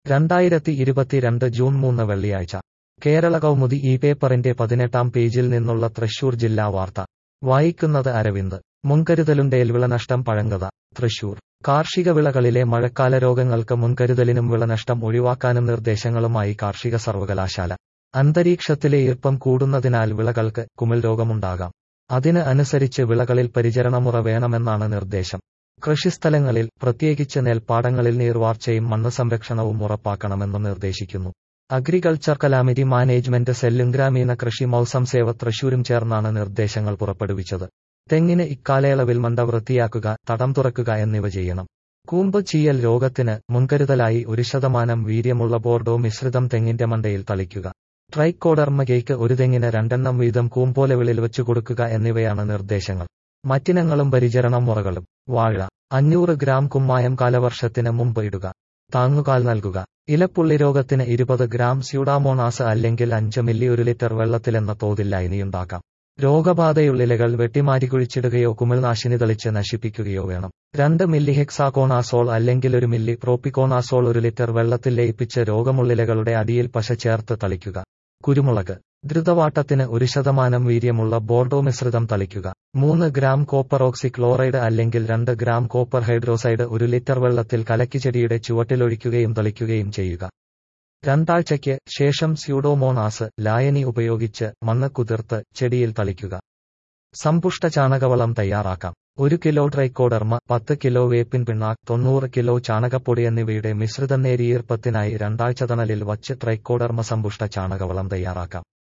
രണ്ടായിരത്തി ഇരുപത്തിരണ്ട് ജൂൺ മൂന്ന് വെള്ളിയാഴ്ച കേരള കൗമുദി ഈ പേപ്പറിന്റെ പതിനെട്ടാം പേജിൽ നിന്നുള്ള തൃശൂർ ജില്ലാ വാർത്ത വായിക്കുന്നത് അരവിന്ദ് മുൻകരുതലുണ്ടേൽ വിളനഷ്ടം പഴങ്കത തൃശൂർ കാർഷിക വിളകളിലെ മഴക്കാല രോഗങ്ങൾക്ക് മുൻകരുതലിനും വിളനഷ്ടം ഒഴിവാക്കാനും നിർദ്ദേശങ്ങളുമായി കാർഷിക സർവകലാശാല അന്തരീക്ഷത്തിലെ ഈർപ്പം കൂടുന്നതിനാൽ വിളകൾക്ക് കുമിൾ രോഗമുണ്ടാകാം അതിന് അനുസരിച്ച് വിളകളിൽ പരിചരണമുറ വേണമെന്നാണ് നിർദ്ദേശം കൃഷിസ്ഥലങ്ങളിൽ പ്രത്യേകിച്ച് നെൽപ്പാടങ്ങളിൽ നീർവാർച്ചയും മണ്ണ് സംരക്ഷണവും ഉറപ്പാക്കണമെന്ന് നിർദ്ദേശിക്കുന്നു അഗ്രികൾച്ചർ കലാമിറ്റി മാനേജ്മെന്റ് സെല്ലും ഗ്രാമീണ കൃഷി മൗസം സേവ തൃശൂരും ചേർന്നാണ് നിർദ്ദേശങ്ങൾ പുറപ്പെടുവിച്ചത് തെങ്ങിന് ഇക്കാലയളവിൽ മണ്ട വൃത്തിയാക്കുക തടം തുറക്കുക എന്നിവ ചെയ്യണം കൂമ്പ് ചീയൽ രോഗത്തിന് മുൻകരുതലായി ഒരു ശതമാനം വീര്യമുള്ള ബോർഡോ മിശ്രിതം തെങ്ങിന്റെ മണ്ടയിൽ തളിക്കുക ട്രൈക്കോഡർമകയ്ക്ക് ഒരു തെങ്ങിന് രണ്ടെണ്ണം വീതം കൂമ്പോലവിളിൽ വെച്ചു കൊടുക്കുക എന്നിവയാണ് നിർദ്ദേശങ്ങൾ മറ്റിനങ്ങളും പരിചരണ മുറകളും വാഴ അഞ്ഞൂറ് ഗ്രാം കുമ്മായം കാലവർഷത്തിന് മുമ്പ് ഇടുക താങ്ങുകാൽ നൽകുക ഇലപ്പുള്ളി രോഗത്തിന് ഇരുപത് ഗ്രാം സ്യൂഡാമോണാസ് അല്ലെങ്കിൽ അഞ്ച് മില്ലി ഒരു ലിറ്റർ വെള്ളത്തിലെന്ന തോതിൽ ലൈനിയുണ്ടാക്കാം രോഗബാധയുള്ളിലകൾ വെട്ടിമാറ്റി കുഴിച്ചിടുകയോ കുമിൾനാശിനി തളിച്ച് നശിപ്പിക്കുകയോ വേണം രണ്ട് മില്ലി ഹെക്സാകോണാസോൾ അല്ലെങ്കിൽ ഒരു മില്ലി പ്രോപ്പിക്കോണാസോൾ ഒരു ലിറ്റർ വെള്ളത്തിൽ ലയിപ്പിച്ച് രോഗമുള്ളിലകളുടെ അടിയിൽ പശ ചേർത്ത് തളിക്കുക കുരുമുളക് ദ്രുതവാട്ടത്തിന് ഒരു ശതമാനം വീര്യമുള്ള ബോർഡോ മിശ്രിതം തളിക്കുക മൂന്ന് ഗ്രാം കോപ്പർ ഓക്സി ക്ലോറൈഡ് അല്ലെങ്കിൽ രണ്ട് ഗ്രാം കോപ്പർ ഹൈഡ്രോസൈഡ് ഒരു ലിറ്റർ വെള്ളത്തിൽ കലക്കി ചെടിയുടെ ചുവട്ടിലൊഴിക്കുകയും തളിക്കുകയും ചെയ്യുക രണ്ടാഴ്ചയ്ക്ക് ശേഷം സ്യൂഡോമോണാസ് ലായനി ഉപയോഗിച്ച് മണ്ണ് കുതിർത്ത് ചെടിയിൽ തളിക്കുക സമ്പുഷ്ട ചാണകവളം തയ്യാറാക്കാം ഒരു കിലോ ട്രൈക്കോഡർമ പത്ത് കിലോ വേപ്പിൻ പിണ്ണാക്ക് തൊണ്ണൂറ് കിലോ ചാണകപ്പൊടി എന്നിവയുടെ മിശ്രിതം നേരിയ ഈർപ്പത്തിനായി രണ്ടാഴ്ച തണലിൽ വച്ച് ട്രൈക്കോഡർമ സമ്പുഷ്ട ചാണകവളം തയ്യാറാക്കാം